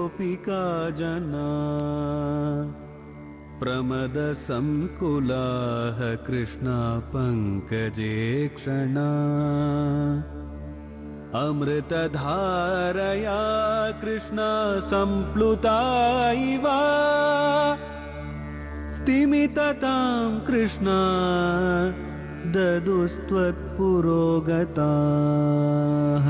गोपिका जना प्रमदसङ्कुलाः कृष्णा पङ्कजे क्षणा अमृतधारया कृष्णा सम्प्लुता इव स्तिमिततां कृष्णा ददुस्त्वत्पुरोगताः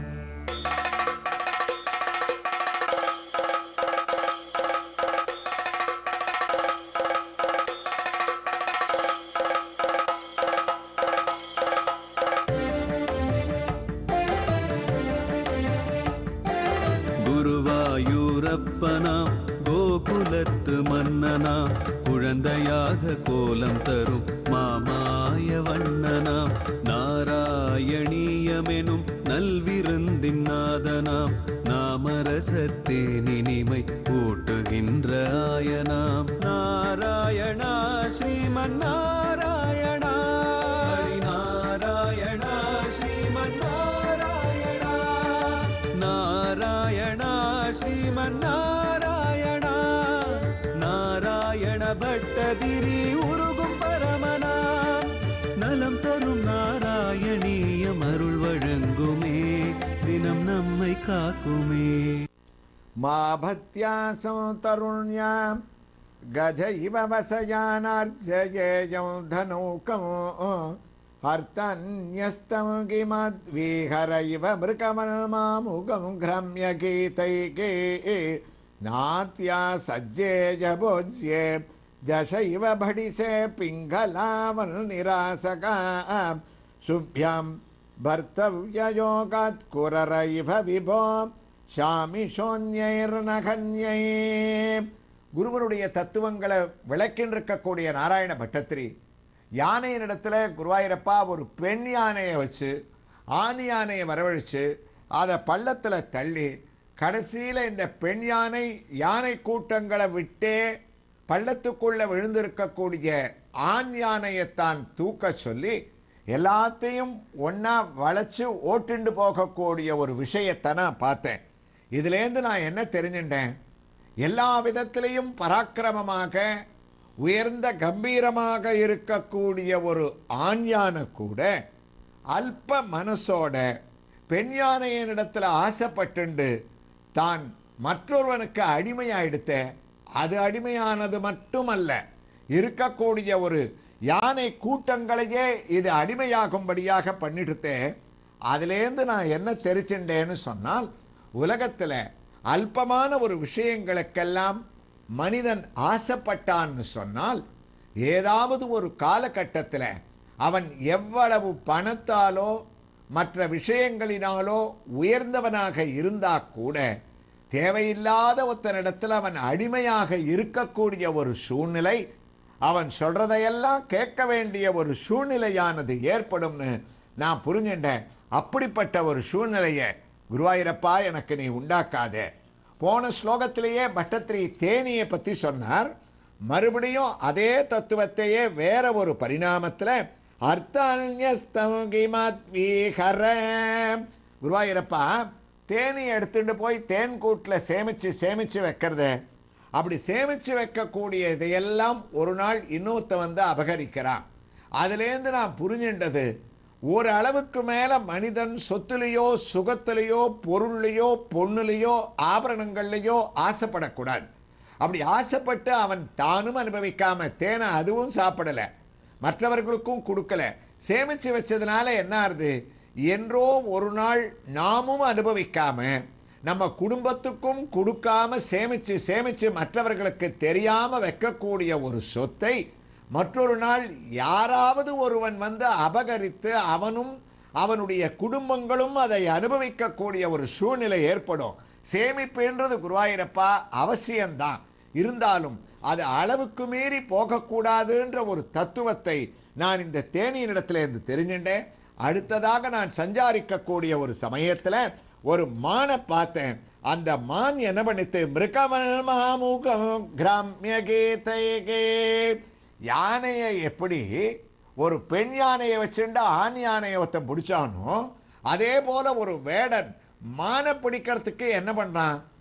குருவாயூரப்பனாம் கோகுலத்து மன்னனாம் குழந்தையாக கோலம் தரும் மாமாய வண்ணனாம் நாராயணீயமெனும் நல்விருந்தின் நாதனாம் நாமரசத்தேனினிமை ஊட்டுகின்ற ஆயனாம் நாராயணா ஸ்ரீமன் நாராயணா ஹரிநாராயணா ஸ்ரீமன் நாராயணா நாராயணா ஸ்ரீமன் நாராயணா நாராயண பட்டதிரி உருகும் பரமனாம் நலம் தரும் நாராயணீயம் அருள் வழங்குமே தினம் நம்மை காக்குமே मा भत्यासं तरुण्यां गज इव वसयानार्जयेयं धनौकम् अर्थन्यस्तं किमद्विहर इव मृकमल्मामुगं घ्रम्यगीतैके नात्या सज्जेय भोज्ये दश इव भडिसे पिङ्गलावल्निरासका शुभ्यां भर्तव्ययोगात् कुरर इव विभो ஷாமிஷோன்யைர்நகன்யை குருவனுடைய தத்துவங்களை விளக்கின்றிருக்கக்கூடிய நாராயண பட்டத்திரி யானையினிடத்தில் குருவாயூரப்பா ஒரு பெண் யானையை வச்சு ஆண் யானையை வரவழைச்சு அதை பள்ளத்தில் தள்ளி கடைசியில் இந்த பெண் யானை யானை கூட்டங்களை விட்டே பள்ளத்துக்குள்ள விழுந்திருக்கக்கூடிய ஆண் யானையைத்தான் தூக்க சொல்லி எல்லாத்தையும் ஒன்றா வளைச்சு ஓட்டுண்டு போகக்கூடிய ஒரு விஷயத்தை நான் பார்த்தேன் இதுலேருந்து நான் என்ன தெரிஞ்சுட்டேன் எல்லா விதத்திலையும் பராக்கிரமமாக உயர்ந்த கம்பீரமாக இருக்கக்கூடிய ஒரு ஆண் யானை கூட அல்ப மனசோட பெண் யானையினிடத்தில் ஆசைப்பட்டுண்டு தான் மற்றொருவனுக்கு அடிமையாயிடுத்த அது அடிமையானது மட்டுமல்ல இருக்கக்கூடிய ஒரு யானை கூட்டங்களையே இது அடிமையாகும்படியாக பண்ணிடுத்தே அதுலேருந்து நான் என்ன தெரிச்சுட்டேன்னு சொன்னால் உலகத்தில் அல்பமான ஒரு விஷயங்களுக்கெல்லாம் மனிதன் ஆசைப்பட்டான்னு சொன்னால் ஏதாவது ஒரு காலகட்டத்தில் அவன் எவ்வளவு பணத்தாலோ மற்ற விஷயங்களினாலோ உயர்ந்தவனாக இருந்தா கூட தேவையில்லாத ஒருத்தனிடத்தில் அவன் அடிமையாக இருக்கக்கூடிய ஒரு சூழ்நிலை அவன் சொல்றதையெல்லாம் கேட்க வேண்டிய ஒரு சூழ்நிலையானது ஏற்படும்னு நான் புரிஞ்சுட்டேன் அப்படிப்பட்ட ஒரு சூழ்நிலையை குருவாயூரப்பா எனக்கு நீ உண்டாக்காதே போன ஸ்லோகத்திலேயே பட்டத்திரி தேனியை பற்றி சொன்னார் மறுபடியும் அதே தத்துவத்தையே வேற ஒரு பரிணாமத்தில் அர்த்தான்யஸ்தங்கிமத்வீகர குருவாயூரப்பா தேனியை எடுத்துட்டு போய் தேன் கூட்டில் சேமித்து சேமித்து வைக்கிறது அப்படி சேமித்து வைக்கக்கூடிய இதையெல்லாம் ஒரு நாள் இன்னொருத்த வந்து அபகரிக்கிறான் அதுலேருந்து நான் புரிஞ்சின்றது ஒரு அளவுக்கு மேலே மனிதன் சொத்துலேயோ சுகத்திலேயோ பொருள்லையோ பொண்ணுலேயோ ஆபரணங்கள்லையோ ஆசைப்படக்கூடாது அப்படி ஆசைப்பட்டு அவன் தானும் அனுபவிக்காம தேனை அதுவும் சாப்பிடலை மற்றவர்களுக்கும் கொடுக்கல சேமித்து வச்சதுனால என்ன ஆகுது என்றோ ஒரு நாள் நாமும் அனுபவிக்காம நம்ம குடும்பத்துக்கும் கொடுக்காம சேமிச்சு சேமிச்சு மற்றவர்களுக்கு தெரியாம வைக்கக்கூடிய ஒரு சொத்தை மற்றொரு நாள் யாராவது ஒருவன் வந்து அபகரித்து அவனும் அவனுடைய குடும்பங்களும் அதை அனுபவிக்கக்கூடிய ஒரு சூழ்நிலை ஏற்படும் சேமிப்புன்றது குருவாயிரப்பா அவசியம்தான் இருந்தாலும் அது அளவுக்கு மீறி போகக்கூடாதுன்ற ஒரு தத்துவத்தை நான் இந்த தேனியினிடத்துல இருந்து தெரிஞ்சுட்டேன் அடுத்ததாக நான் சஞ்சாரிக்கக்கூடிய ஒரு சமயத்தில் ஒரு மானை பார்த்தேன் அந்த மான் என்ன பண்ணித்து மிருகமல் மாமுகம் கிராமிய கீதைகே யானையை எப்படி ஒரு பெண் யானையை வச்சுட்டு ஆண் யானையை ஒருத்தன் பிடிச்சானோ அதே போல ஒரு வேடன் மானை பிடிக்கிறதுக்கு என்ன பண்றான்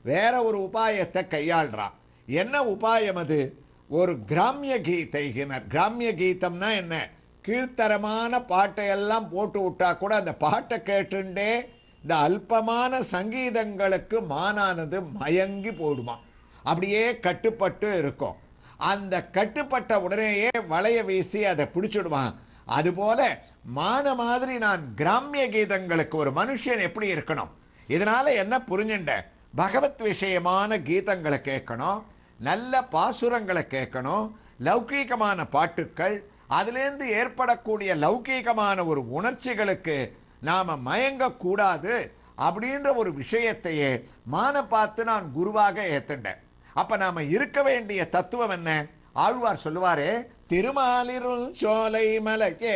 வேற ஒரு உபாயத்தை கையாள்றான் என்ன உபாயம் அது ஒரு கிராமிய கீதைகினர் கிராமிய கீதம்னா என்ன கீழ்த்தரமான பாட்டையெல்லாம் போட்டு விட்டா கூட அந்த பாட்டை கேட்டுண்டே இந்த அல்பமான சங்கீதங்களுக்கு மானானது மயங்கி போடுமா அப்படியே கட்டுப்பட்டு இருக்கும் அந்த கட்டுப்பட்ட உடனேயே வளைய வீசி அதை பிடிச்சிடுவான் அதுபோல மான மாதிரி நான் கிராமிய கீதங்களுக்கு ஒரு மனுஷன் எப்படி இருக்கணும் இதனால என்ன புரிஞ்சுண்ட பகவத் விஷயமான கீதங்களை கேட்கணும் நல்ல பாசுரங்களை கேட்கணும் லௌகீகமான பாட்டுக்கள் அதிலேருந்து ஏற்படக்கூடிய லௌகீகமான ஒரு உணர்ச்சிகளுக்கு நாம மயங்கக்கூடாது அப்படின்ற ஒரு விஷயத்தையே மான பார்த்து நான் குருவாக ஏத்துண்டேன் அப்ப நாம இருக்க வேண்டிய தத்துவம் என்ன ஆழ்வார் சொல்லுவாரே திருமாலிருள் சோலை மலையே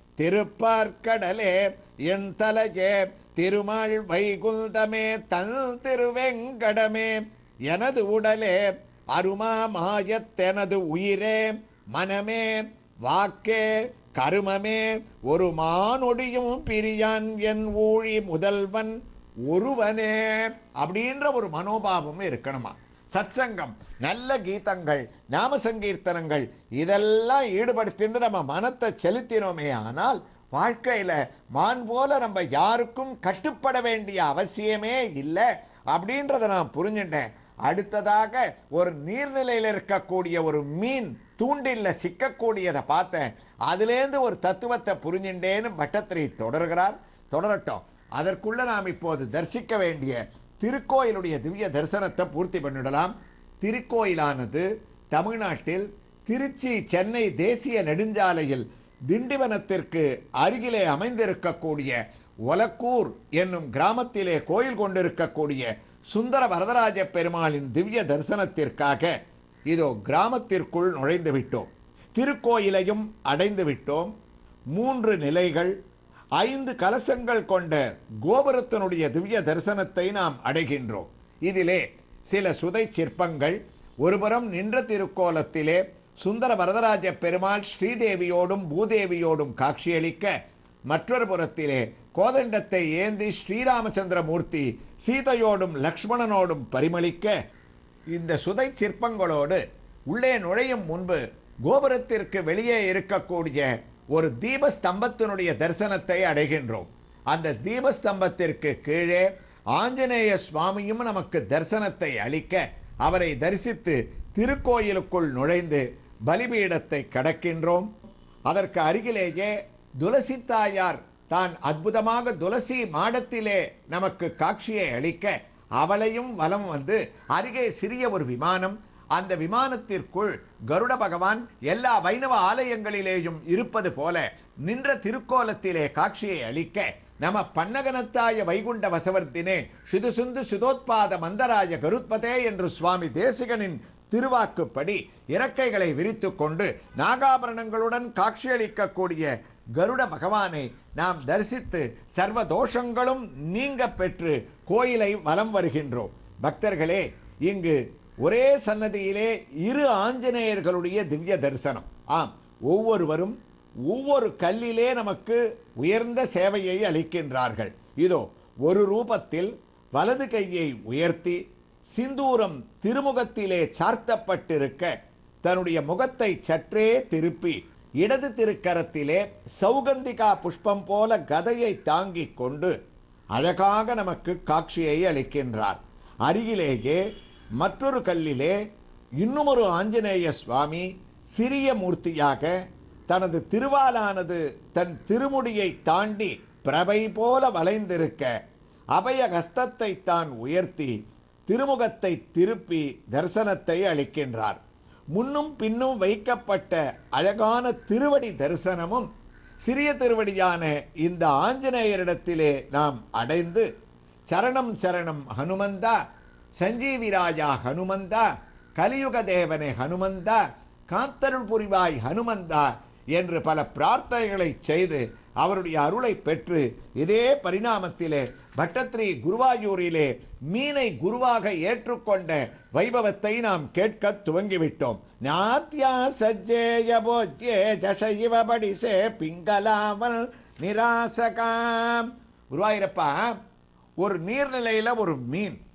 திருப்பார்க்கடலே என் தலையே திருமால் வைகுந்தமே தன் திருவெங்கடமே எனது உடலே அருமா மாயத்தெனது உயிரே மனமே வாக்கே கருமமே ஒரு மானொடியும் பிரியான் என் ஊழி முதல்வன் ஒருவனே அப்படின்ற ஒரு மனோபாவம் இருக்கணுமா சத்சங்கம் நல்ல கீதங்கள் நாம சங்கீர்த்தனங்கள் இதெல்லாம் ஈடுபடுத்தின்னு நம்ம மனத்தை செலுத்தினோமே ஆனால் வாழ்க்கையில மான் போல நம்ம யாருக்கும் கட்டுப்பட வேண்டிய அவசியமே இல்லை அப்படின்றத நான் புரிஞ்சுட்டேன் அடுத்ததாக ஒரு நீர்நிலையில் இருக்கக்கூடிய ஒரு மீன் தூண்டில்ல சிக்கக்கூடியதை பார்த்தேன் அதுலேருந்து ஒரு தத்துவத்தை புரிஞ்சுட்டேன்னு பட்டத்திரி தொடர்கிறார் தொடரட்டும் அதற்குள்ள நாம் இப்போது தரிசிக்க வேண்டிய திருக்கோயிலுடைய திவ்ய தரிசனத்தை பூர்த்தி பண்ணிடலாம் திருக்கோயிலானது தமிழ்நாட்டில் திருச்சி சென்னை தேசிய நெடுஞ்சாலையில் திண்டிவனத்திற்கு அருகிலே அமைந்திருக்கக்கூடிய ஒலக்கூர் என்னும் கிராமத்திலே கோயில் கொண்டிருக்கக்கூடிய சுந்தர வரதராஜ பெருமாளின் திவ்ய தரிசனத்திற்காக இதோ கிராமத்திற்குள் நுழைந்து விட்டோம் திருக்கோயிலையும் அடைந்து விட்டோம் மூன்று நிலைகள் ஐந்து கலசங்கள் கொண்ட கோபுரத்தினுடைய திவ்ய தரிசனத்தை நாம் அடைகின்றோம் இதிலே சில சுதை சிற்பங்கள் ஒருபுறம் நின்ற திருக்கோலத்திலே சுந்தர வரதராஜ பெருமாள் ஸ்ரீதேவியோடும் பூதேவியோடும் காட்சியளிக்க மற்றொரு புறத்திலே கோதண்டத்தை ஏந்தி ஸ்ரீராமச்சந்திரமூர்த்தி சீதையோடும் லக்ஷ்மணனோடும் பரிமளிக்க இந்த சுதை சிற்பங்களோடு உள்ளே நுழையும் முன்பு கோபுரத்திற்கு வெளியே இருக்கக்கூடிய ஒரு தீபஸ்தம்பத்தினுடைய தரிசனத்தை அடைகின்றோம் அந்த தீபஸ்தம்பத்திற்கு கீழே ஆஞ்சநேய சுவாமியும் நமக்கு தரிசனத்தை அளிக்க அவரை தரிசித்து திருக்கோயிலுக்குள் நுழைந்து பலிபீடத்தை கடக்கின்றோம் அதற்கு அருகிலேயே துளசி தாயார் தான் அற்புதமாக துளசி மாடத்திலே நமக்கு காட்சியை அளிக்க அவளையும் வலம் வந்து அருகே சிறிய ஒரு விமானம் அந்த விமானத்திற்குள் கருட பகவான் எல்லா வைணவ ஆலயங்களிலேயும் இருப்பது போல நின்ற திருக்கோலத்திலே காட்சியை அளிக்க நம பன்னகனத்தாய வைகுண்ட வசவர்த்தினே சுதுசுந்து சுதோத்பாத மந்தராய கருத்பதே என்று சுவாமி தேசிகனின் திருவாக்குப்படி இறக்கைகளை விரித்து கொண்டு நாகாபரணங்களுடன் காட்சியளிக்கக்கூடிய கருட பகவானை நாம் தரிசித்து சர்வ தோஷங்களும் நீங்க பெற்று கோயிலை வலம் வருகின்றோம் பக்தர்களே இங்கு ஒரே சன்னதியிலே இரு ஆஞ்சநேயர்களுடைய திவ்ய தரிசனம் ஆம் ஒவ்வொருவரும் ஒவ்வொரு கல்லிலே நமக்கு உயர்ந்த சேவையை அளிக்கின்றார்கள் இதோ ஒரு ரூபத்தில் வலது கையை உயர்த்தி சிந்தூரம் திருமுகத்திலே சார்த்தப்பட்டிருக்க தன்னுடைய முகத்தை சற்றே திருப்பி இடது திருக்கரத்திலே சௌகந்திகா புஷ்பம் போல கதையை தாங்கிக் கொண்டு அழகாக நமக்கு காட்சியை அளிக்கின்றார் அருகிலேயே மற்றொரு கல்லிலே இன்னுமொரு ஆஞ்சநேய சுவாமி சிறிய மூர்த்தியாக தனது திருவாலானது தன் திருமுடியை தாண்டி பிரபை போல வளைந்திருக்க அபய ஹஸ்தத்தை தான் உயர்த்தி திருமுகத்தை திருப்பி தரிசனத்தை அளிக்கின்றார் முன்னும் பின்னும் வைக்கப்பட்ட அழகான திருவடி தரிசனமும் சிறிய திருவடியான இந்த ஆஞ்சநேயரிடத்திலே நாம் அடைந்து சரணம் சரணம் ஹனுமந்தா சஞ்சீவி ராஜா ஹனுமந்தா கலியுக தேவனே ஹனுமந்தா காத்தருள் புரிவாய் ஹனுமந்தா என்று பல பிரார்த்தனைகளை செய்து அவருடைய அருளை பெற்று இதே பரிணாமத்திலே பட்டத்ரி குருவாயூரிலே மீனை குருவாக ஏற்றுக்கொண்ட வைபவத்தை நாம் கேட்க துவங்கிவிட்டோம் நாத்யா சஜ்ஜேய போஜ்யே ஜஷ இவ படிசே பிங்கலாமல் நிராசகாம் குருவாயூரப்பா ஒரு நீர்நிலையில் ஒரு மீன்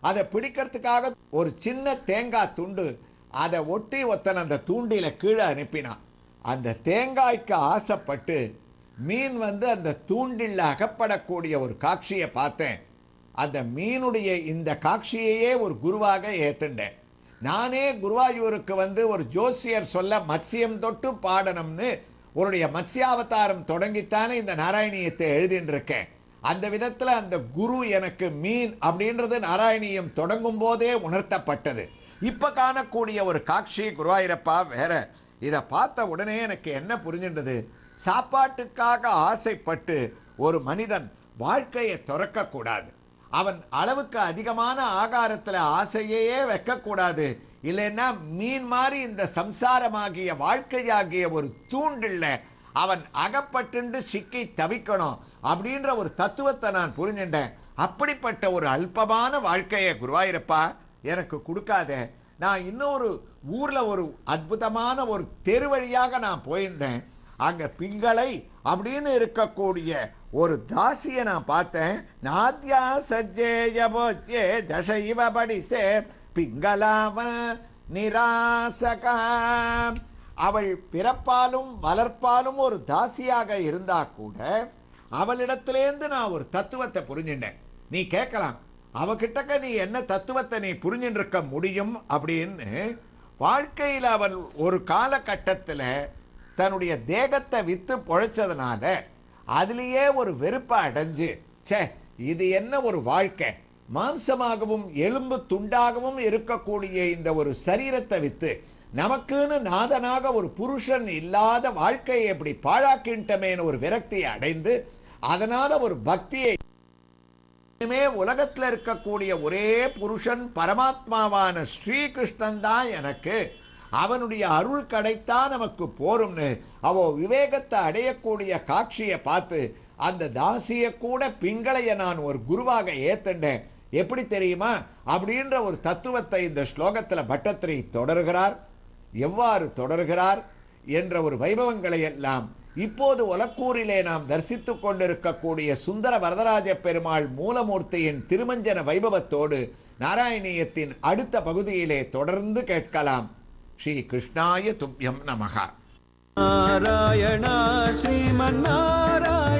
அதை பிடிக்கிறதுக்காக ஒரு சின்ன தேங்காய் துண்டு அதை ஒட்டி ஒத்தன் அந்த தூண்டில கீழே அனுப்பினான் அந்த தேங்காய்க்கு ஆசைப்பட்டு மீன் வந்து அந்த தூண்டில் அகப்படக்கூடிய ஒரு காட்சியை பார்த்தேன் அந்த மீனுடைய இந்த காட்சியையே ஒரு குருவாக ஏத்துண்டேன் நானே குருவாயூருக்கு வந்து ஒரு ஜோசியர் சொல்ல மத்சியம் தொட்டு பாடணும்னு உன்னுடைய மத்ஸ்யாவதாரம் தொடங்கித்தானே இந்த நாராயணியத்தை எழுதின்னு இருக்கேன் அந்த விதத்தில் அந்த குரு எனக்கு மீன் அப்படின்றது நாராயணியம் தொடங்கும் போதே உணர்த்தப்பட்டது இப்போ காணக்கூடிய ஒரு காட்சி குருவாயூரப்பா வேற இதை பார்த்த உடனே எனக்கு என்ன புரிஞ்சின்றது சாப்பாட்டுக்காக ஆசைப்பட்டு ஒரு மனிதன் வாழ்க்கையை துறக்கக்கூடாது அவன் அளவுக்கு அதிகமான ஆகாரத்தில் ஆசையையே வைக்கக்கூடாது இல்லைன்னா மீன் மாதிரி இந்த சம்சாரமாகிய வாழ்க்கையாகிய ஒரு தூண்டில்ல அவன் அகப்பட்டுண்டு சிக்கி தவிக்கணும் அப்படின்ற ஒரு தத்துவத்தை நான் புரிஞ்சுட்டேன் அப்படிப்பட்ட ஒரு அல்பமான வாழ்க்கையை குருவாயிரப்பா எனக்கு கொடுக்காத நான் இன்னொரு ஊர்ல ஒரு அற்புதமான ஒரு தெரு வழியாக நான் போயிருந்தேன் அங்க பிங்களை அப்படின்னு இருக்கக்கூடிய ஒரு தாசியை நான் பார்த்தேன் நாத்யா சஜ்ஜேய போச்சே ஜஷைவ படிசே பிங்களாவ நிராசகா அவள் பிறப்பாலும் வளர்ப்பாலும் ஒரு தாசியாக இருந்தா கூட அவளிடத்திலேருந்து நான் ஒரு தத்துவத்தை புரிஞ்சுட்டேன் நீ கேட்கலாம் அவகிட்டக்க நீ என்ன தத்துவத்தை நீ புரிஞ்சுட்டு இருக்க முடியும் அப்படின்னு வாழ்க்கையில் அவள் ஒரு காலகட்டத்தில் தன்னுடைய தேகத்தை வித்து பொழைச்சதுனால அதுலேயே ஒரு வெறுப்பை அடைஞ்சு ச்சே இது என்ன ஒரு வாழ்க்கை மாம்சமாகவும் எலும்பு துண்டாகவும் இருக்கக்கூடிய இந்த ஒரு சரீரத்தை வித்து நமக்குன்னு நாதனாக ஒரு புருஷன் இல்லாத வாழ்க்கையை எப்படி பாழாக்கின்றமேன்னு ஒரு விரக்தியை அடைந்து அதனால ஒரு பக்தியை இனிமே உலகத்தில் இருக்கக்கூடிய ஒரே புருஷன் பரமாத்மாவான ஸ்ரீகிருஷ்ணன் தான் எனக்கு அவனுடைய அருள் கிடைத்தா நமக்கு போரும்னு அவ விவேகத்தை அடையக்கூடிய காட்சியை பார்த்து அந்த தாசியை கூட பிங்களைய நான் ஒரு குருவாக ஏத்துண்டேன் எப்படி தெரியுமா அப்படின்ற ஒரு தத்துவத்தை இந்த ஸ்லோகத்தில் பட்டத்திரி தொடர்கிறார் எவ்வாறு தொடர்கிறார் என்ற ஒரு வைபவங்களை எல்லாம் இப்போது ஒலக்கூரிலே நாம் தரிசித்துக் கொண்டிருக்கக்கூடிய சுந்தர வரதராஜ பெருமாள் மூலமூர்த்தியின் திருமஞ்சன வைபவத்தோடு நாராயணியத்தின் அடுத்த பகுதியிலே தொடர்ந்து கேட்கலாம் ஸ்ரீ கிருஷ்ணாய துப்யம் நமகா நாராயணா ஸ்ரீமன்னாராயணா